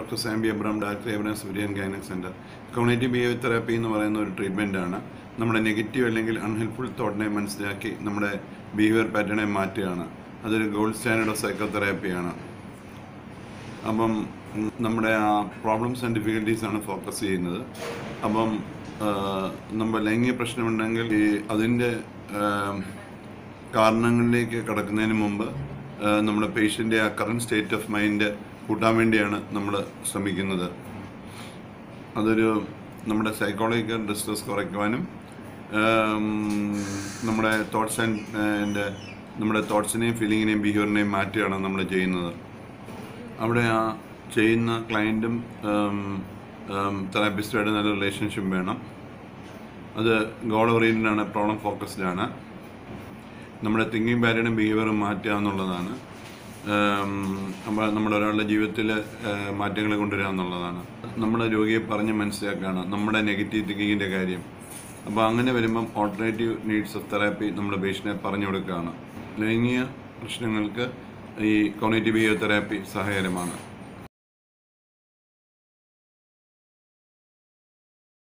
doctor Sambi Abraham director എവറൻ സുരിയൻ gynaec centre cognitive behaviour therapy എന്ന് പറയുന്ന ഒരു ട്രീറ്റ്മെൻ്റ് ആണ് നമ്മുടെ നെഗറ്റീവ് അല്ലെങ്കിൽ അൺഹെൽപ്ഫുൾ തോട്ടിനെ മനസ്സിലാക്കി നമ്മുടെ ബിഹേവിയർ പാറ്റേണെ മാറ്റുകയാണ് അതൊരു ഗോൾഡ് സ്റ്റാൻഡേർഡ് ഓഫ് സൈക്കോ തെറാപ്പിയാണ് അപ്പം ഉം, നമ്മുടെ ആ പ്രോബ്ലംസ് ആൻഡ് ഡിഫിക്കൽട്ടീസ് ആണ് ഫോക്കസ് ചെയ്യുന്നത് അപ്പം ആ, നമ്മൾ ലൈംഗിക പ്രശ്നമുണ്ടെങ്കിൽ ഈ അതിൻ്റെ ആം, കാരണങ്ങളിലേക്ക് കടക്കുന്നതിന് മുമ്പ് ആ, നമ്മുടെ പേഷ്യൻ്റെ ആ കറണ്ട് സ്റ്റേറ്റ് ഓഫ് മൈൻഡ് കൂട്ടാൻ വേണ്ടിയാണ് നമ്മൾ ശ്രമിക്കുന്നത് അതൊരു നമ്മുടെ സൈക്കോളജിക്കൽ ഡിസ്ട്രസ് കുറയ്ക്കുവാനും ആം, നമ്മുടെ തോട്ട്സ് ആൻഡ് നമ്മുടെ തോട്ട്സിനെയും ഫീലിങ്ങിനെയും ബിഹേവിയറിനെയും മാറ്റുകയാണ് നമ്മൾ ചെയ്യുന്നത് അവിടെ ആ ചെയ്യുന്ന ക്ലയൻറ്റും തെറാപ്പിസ്റ്റുമായിട്ട് നല്ല റിലേഷൻഷിപ്പ് വേണം അത് ഗോൾ ഓറിയൻറ്റഡ് ആണ് പ്രോബ്ലം ഫോക്കസ്ഡ് ആണ് നമ്മുടെ തിങ്കിങ് പാറ്റേണും ബിഹേവിയറും മാറ്റുക എന്നുള്ളതാണ് നമ്മൾ നമ്മുടെ ഒരാളുടെ ജീവിതത്തിൽ മാറ്റങ്ങൾ കൊണ്ടുവരിക എന്നുള്ളതാണ് നമ്മുടെ രോഗിയെ പറഞ്ഞ് മനസ്സിലാക്കുകയാണ് നമ്മുടെ നെഗറ്റീവ് തിങ്കിങ്ങിൻ്റെ കാര്യം അപ്പോൾ അങ്ങനെ വരുമ്പം ഓൾട്ടർനേറ്റീവ് നീഡ്സ് ഓഫ് തെറാപ്പി നമ്മുടെ പേഷ്യനെ പറഞ്ഞു കൊടുക്കുകയാണ് ലൈംഗിക പ്രശ്നങ്ങൾക്ക് ഈ കോണേറ്റീവ് ബിഹേവിയർ തെറാപ്പി സഹായകരമാണ്